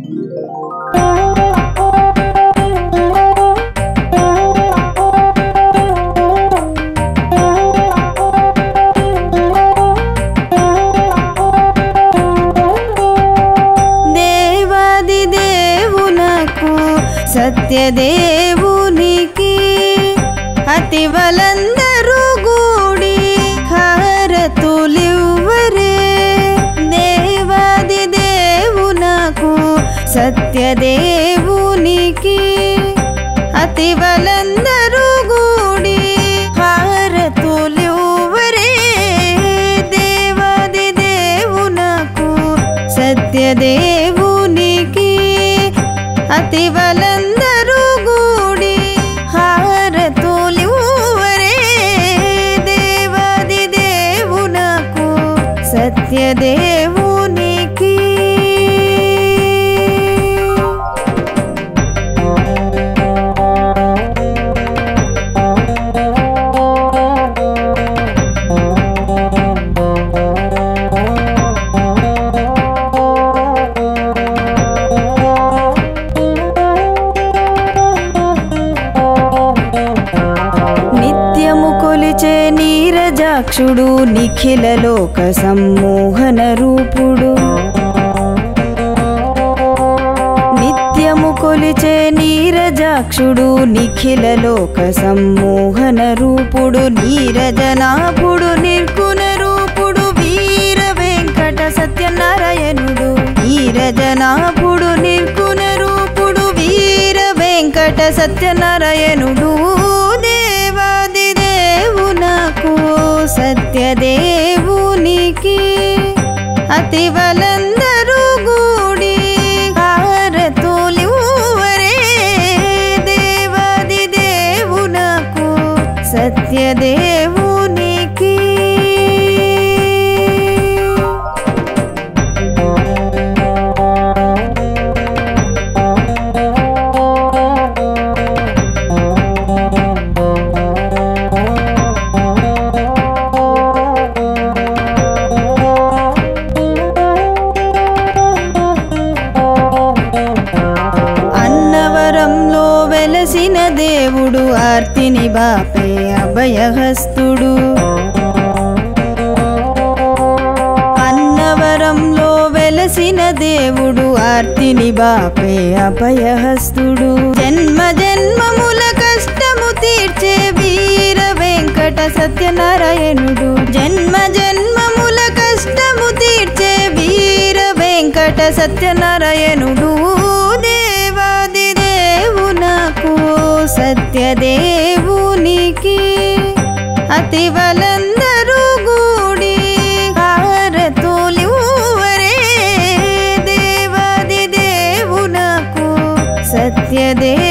దేవాది దేవునకు సత్యదేవునికి అతివలందరూ గూడి హారతులివ్వరే దేవాది దేవునకు సత్యదేవునికి అతివలందరూ గూడి హారతులివ్వరే దేవాది దేవునకు సత్యదేవునికి అతివలందరూ గూడి హారతులివ్వరే దేవాది దేవునకు సత్యదేవునికి నిత్యము కొలిచే నీరజాక్షుడు నిఖిల లోక సమ్మోహన రూపుడు నిత్యము కొలిచే నీరజాక్షుడు నిఖిల లోక సమ్మోహన రూపుడు నీరజనాభుడు నిర్గుణ రూపుడు వీర వెంకట సత్యనారాయణుడు నీరజనాభుడు నిర్గుణ రూపుడు వీర వెంకట సత్యనారాయణుడు దేవాది దేవునకు సత్యదేవునికి అతివలందరూ గూడి హారతులివ్వరే దేవాది దేవునకు సత్యదేవునికి అన్నవరంలో వెలసిన దేవుడు ఆర్తిని బాపే అభయహస్తుడు అన్నవరంలో వెలసిన దేవుడు ఆర్తిని బాపే అభయహస్తుడు జన్మ జన్మముల కష్టము తీర్చే వీర వెంకట సత్యనారాయణుడు జన్మ జన్మముల కష్టము తీర్చే వీర వెంకట సత్యనారాయణుడు దేవాది దేవునకు సత్యదేవునికి అతివలందరూ గూడి హారతులివ్వరే దేవాది దేవునకు సత్యదే